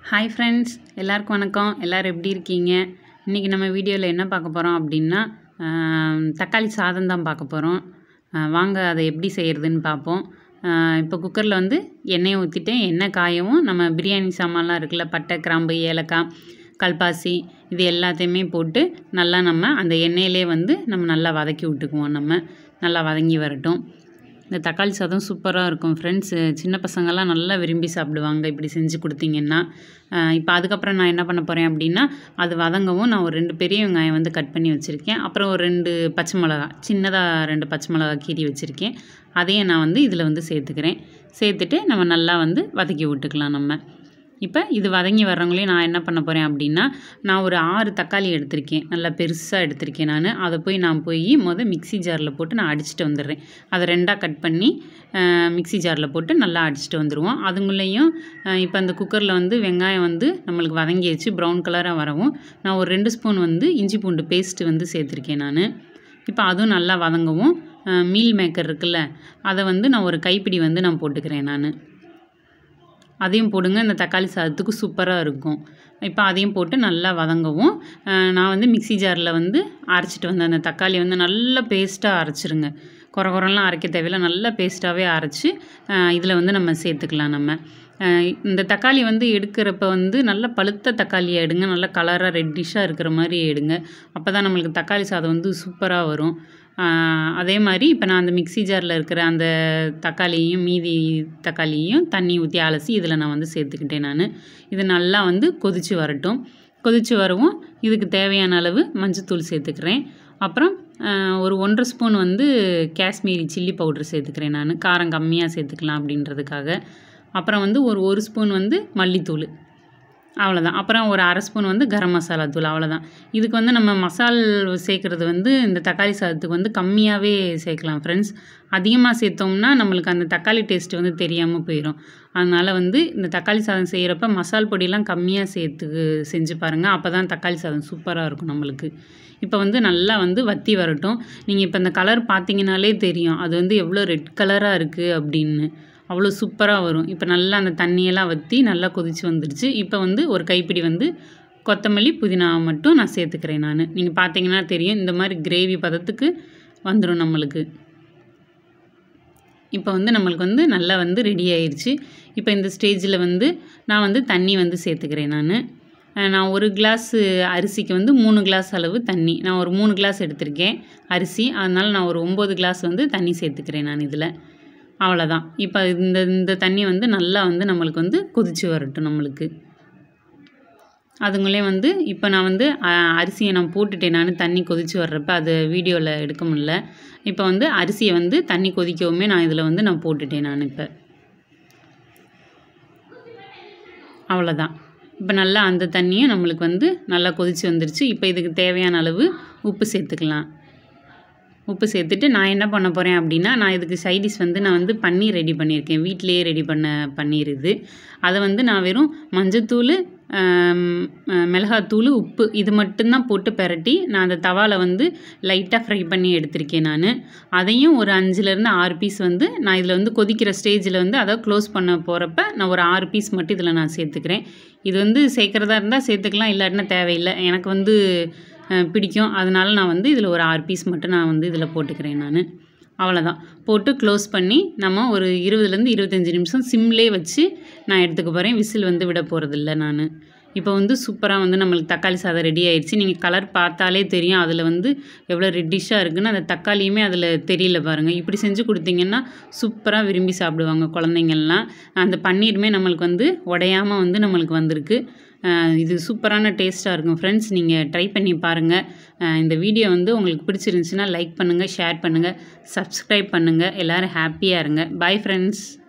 hi friends எல்லாருக்கும் வணக்கம் எல்லோரும் எப்படி இருக்கீங்க இன்றைக்கி நம்ம வீடியோவில் என்ன பார்க்க போகிறோம் அப்படின்னா ஆம், தக்காளி சாதம் தான் பார்க்க போகிறோம் வாங்க அதை எப்படி செய்கிறதுன்னு பார்ப்போம் இப்போ குக்கரில் வந்து எண்ணெயை ஊற்றிட்டு எண்ணெய் காயவும் நம்ம பிரியாணி சாமான்லாம் இருக்குல்ல பட்டை கிராம்பு ஏலக்காய் கல்பாசி இது எல்லாத்தையுமே போட்டு நல்லா நம்ம அந்த எண்ணெயிலே வந்து நம்ம நல்லா வதக்கி விட்டுக்குவோம் நம்ம நல்லா வதங்கி வரட்டும் இந்த தக்காளி சாதம் சூப்பராக இருக்கும் ஃப்ரெண்ட்ஸ் சின்ன பசங்கள்லாம் நல்லா விரும்பி சாப்பிடுவாங்க இப்படி செஞ்சு கொடுத்தீங்கன்னா இப்போ அதுக்கப்புறம் நான் என்ன பண்ண போகிறேன் அப்படின்னா அது வதங்கவும் நான் ஒரு ரெண்டு பெரிய வெங்காயம் வந்து கட் பண்ணி வச்சுருக்கேன் அப்புறம் ஒரு ரெண்டு பச்சை மிளகா சின்னதாக ரெண்டு பச்சை மிளகா கீறி வச்சுருக்கேன் அதையும் நான் வந்து இதில் வந்து சேர்த்துக்கிறேன் சேர்த்துட்டு நம்ம நல்லா வந்து வதக்கி விட்டுக்கலாம் நம்ம இப்போ இது வதங்கி வர்றவங்களையும் நான் என்ன பண்ண போகிறேன் அப்படின்னா நான் ஒரு ஆறு தக்காளி எடுத்திருக்கேன் நல்லா பெருசாக எடுத்திருக்கேன் நான் அதை போய் நான் போய் மொதல் மிக்ஸி ஜாரில் போட்டு நான் அடிச்சுட்டு வந்துடுறேன் அதை ரெண்டாக கட் பண்ணி அஹ், மிக்ஸி ஜாரில் போட்டு நல்லா அடிச்சுட்டு வந்துடுவோம் அதுங்குள்ளேயும் அஹ், இப்போ அந்த குக்கரில் வந்து வெங்காயம் வந்து நம்மளுக்கு வதங்கிடுச்சு ப்ரௌன் கலராக வரவும் நான் ஒரு ரெண்டு ஸ்பூன் வந்து இஞ்சி பூண்டு பேஸ்ட்டு வந்து சேர்த்துருக்கேன் நான் இப்போ அதுவும் நல்லா வதங்கவும் அஹ், மீல் மேக்கர் இருக்குல்ல அதை வந்து நான் ஒரு கைப்பிடி வந்து நான் போட்டுக்கிறேன் நான் அதையும் போடுங்க இந்த தக்காளி சாதத்துக்கு சூப்பராக இருக்கும் இப்போ அதையும் போட்டு நல்லா வதங்கவும் அஹ், நான் வந்து மிக்ஸி ஜாரில் வந்து அரைச்சிட்டு வந்தேன் அந்த தக்காளி வந்து நல்லா பேஸ்ட்டாக அரைச்சிருங்க குறை குறைலாம் அரைக்க தேவையில்ல நல்லா பேஸ்ட்டாகவே அரைச்சி இதில் வந்து நம்ம சேர்த்துக்கலாம் நம்ம அஹ், இந்த தக்காளி வந்து எடுக்கிறப்ப வந்து நல்ல பழுத்த தக்காளியை எடுங்க நல்லா கலராக ரெட்டிஷாக இருக்கிற மாதிரி எடுங்க அப்போ தான் நம்மளுக்கு தக்காளி சாதம் வந்து சூப்பராக வரும் ஆஹ் அதே மாதிரி இப்போ நான் அந்த மிக்ஸி ஜாரில் இருக்கிற அந்த தக்காளியையும் மீதி தக்காளியையும் தண்ணி ஊற்றி அலசி இதில் நான் வந்து சேர்த்துக்கிட்டேன் நான் இது நல்லா வந்து கொதித்து வரட்டும் கொதித்து வரவும் இதுக்கு தேவையான அளவு மஞ்சத்தூள் சேர்த்துக்கிறேன் அப்புறம் ஆஹ் ஒரு ஒன்றரை ஸ்பூன் வந்து காஷ்மீரி சில்லி பவுடர் சேர்த்துக்கிறேன் நான் காரம் கம்மியாக சேர்த்துக்கலாம் அப்படின்றதுக்காக அப்புறம் வந்து ஒரு ஒரு ஸ்பூன் வந்து மல்லித்தூள் அவ்வளோதான் அப்புறம் ஒரு அரை ஸ்பூன் வந்து கரம் மசாலா தூள் அவ்வளோதான் இதுக்கு வந்து நம்ம மசால் சேர்க்குறது வந்து இந்த தக்காளி சாதத்துக்கு வந்து கம்மியாகவே சேர்க்கலாம் ஃப்ரெண்ட்ஸ் அதிகமாக சேர்த்தோம்னா நம்மளுக்கு அந்த தக்காளி டேஸ்ட் வந்து தெரியாமல் போயிடும் அதனால் வந்து இந்த தக்காளி சாதம் செய்கிறப்ப மசால் பொடியெல்லாம் கம்மியாக சேர்த்து செஞ்சு பாருங்கள் அப்போ தான் தக்காளி சாதம் சூப்பராக இருக்கும் நம்மளுக்கு இப்போ வந்து நல்லா வந்து வத்தி வரட்டும் நீங்கள் இப்போ இந்த கலர் பார்த்தீங்கனாலே தெரியும் அது வந்து எவ்வளோ ரெட் கலராக இருக்குது அப்படின்னு அவ்வளோ சூப்பராக வரும் இப்போ நல்லா அந்த தண்ணியெல்லாம் வற்றி நல்லா கொதிச்சு வந்துடுச்சு இப்போ வந்து ஒரு கைப்பிடி வந்து கொத்தமல்லி புதினா மட்டும் நான் சேர்த்துக்கிறேன் நான் நீங்கள் பார்த்தீங்கன்னா தெரியும் இந்த மாதிரி கிரேவி பதத்துக்கு வந்துடும் நம்மளுக்கு இப்போ வந்து நம்மளுக்கு வந்து நல்லா வந்து ரெடி ஆயிருச்சு இப்போ இந்த ஸ்டேஜில் வந்து நான் வந்து தண்ணி வந்து சேர்த்துக்கிறேன் நான் நான் ஒரு கிளாஸ் அரிசிக்கு வந்து மூணு கிளாஸ் அளவு தண்ணி நான் ஒரு மூணு கிளாஸ் எடுத்திருக்கேன் அரிசி அதனால் நான் ஒரு ஒம்பது கிளாஸ் வந்து தண்ணி சேர்த்துக்கிறேன் நான் இதில் அவ்வளோதான் இப்போ இந்த இந்த தண்ணி வந்து நல்லா வந்து நம்மளுக்கு வந்து கொதிச்சு வரட்டும் நம்மளுக்கு அதுங்களே வந்து இப்போ நான் வந்து அ, அரிசியை நான் போட்டுட்டேன் நான் தண்ணி கொதிச்சு வர்றப்ப அது வீடியோவில் எடுக்க முடியல இப்போ வந்து அரிசியை வந்து தண்ணி கொதிக்கவுமே நான் இதில் வந்து நான் போட்டுட்டேன் நான் இப்போ அவ்வளோதான் இப்போ நல்லா அந்த தண்ணியும் நம்மளுக்கு வந்து நல்லா கொதிச்சு வந்துருச்சு இப்போ இதுக்கு தேவையான அளவு உப்பு சேர்த்துக்கலாம் உப்பு சேர்த்துட்டு நான் என்ன பண்ண போகிறேன் அப்படின்னா நான் இதுக்கு சைடிஷ் வந்து நான் வந்து பன்னீர் ரெடி பண்ணியிருக்கேன் வீட்டிலேயே ரெடி பண்ண பன்னீர் இது அதை வந்து நான் வெறும் மஞ்சத்தூள் ஆம், அஹ், மிளகாத்தூள் உப்பு இது மட்டும்தான் போட்டு பெரட்டி நான் அந்த தவாவில் வந்து லைட்டாக ஃப்ரை பண்ணி எடுத்திருக்கேன் நான் அதையும் ஒரு அஞ்சுலேருந்து ஆறு பீஸ் வந்து நான் இதில் வந்து கொதிக்கிற ஸ்டேஜில் வந்து அதை க்ளோஸ் பண்ண போகிறப்ப நான் ஒரு ஆறு பீஸ் மட்டும் இதில் நான் சேர்த்துக்கிறேன் இது வந்து சேர்க்குறதா இருந்தால் சேர்த்துக்கலாம் இல்லாட்டினா தேவையில்லை எனக்கு வந்து அஹ், பிடிக்கும் அதனால நான் வந்து இதில் ஒரு ஆறு பீஸ் மட்டும் நான் வந்து இதில் போட்டுக்கிறேன் நான் அவ்வளோதான் போட்டு க்ளோஸ் பண்ணி நம்ம ஒரு இருபதுலேருந்து இருபத்தஞ்சி நிமிஷம் சிம்லே வச்சு நான் எடுத்துக்க போகிறேன் விசில் வந்து விட போகிறதில்ல நான் இப்போ வந்து சூப்பராக வந்து நம்மளுக்கு தக்காளி சாதம் ரெடி ஆயிடுச்சு நீங்கள் கலர் பார்த்தாலே தெரியும் அதில் வந்து எவ்வளோ ரெட்டிஷாக இருக்குன்னு அந்த தக்காளியுமே அதில் தெரியல பாருங்கள் இப்படி செஞ்சு கொடுத்தீங்கன்னா சூப்பராக விரும்பி சாப்பிடுவாங்க குழந்தைங்கள்லாம் அந்த பன்னீருமே நம்மளுக்கு வந்து உடையாமல் வந்து நம்மளுக்கு வந்திருக்கு அஹ் இது சூப்பரான டேஸ்ட்டாக இருக்கும் ஃப்ரெண்ட்ஸ் நீங்கள் ட்ரை பண்ணி பாருங்கள் அஹ் இந்த வீடியோ வந்து உங்களுக்கு பிடிச்சிருந்துச்சுன்னா லைக் பண்ணுங்கள் ஷேர் பண்ணுங்கள் சப்ஸ்கிரைப் பண்ணுங்கள் எல்லோரும் ஹாப்பியாக இருங்க பாய் ஃப்ரெண்ட்ஸ்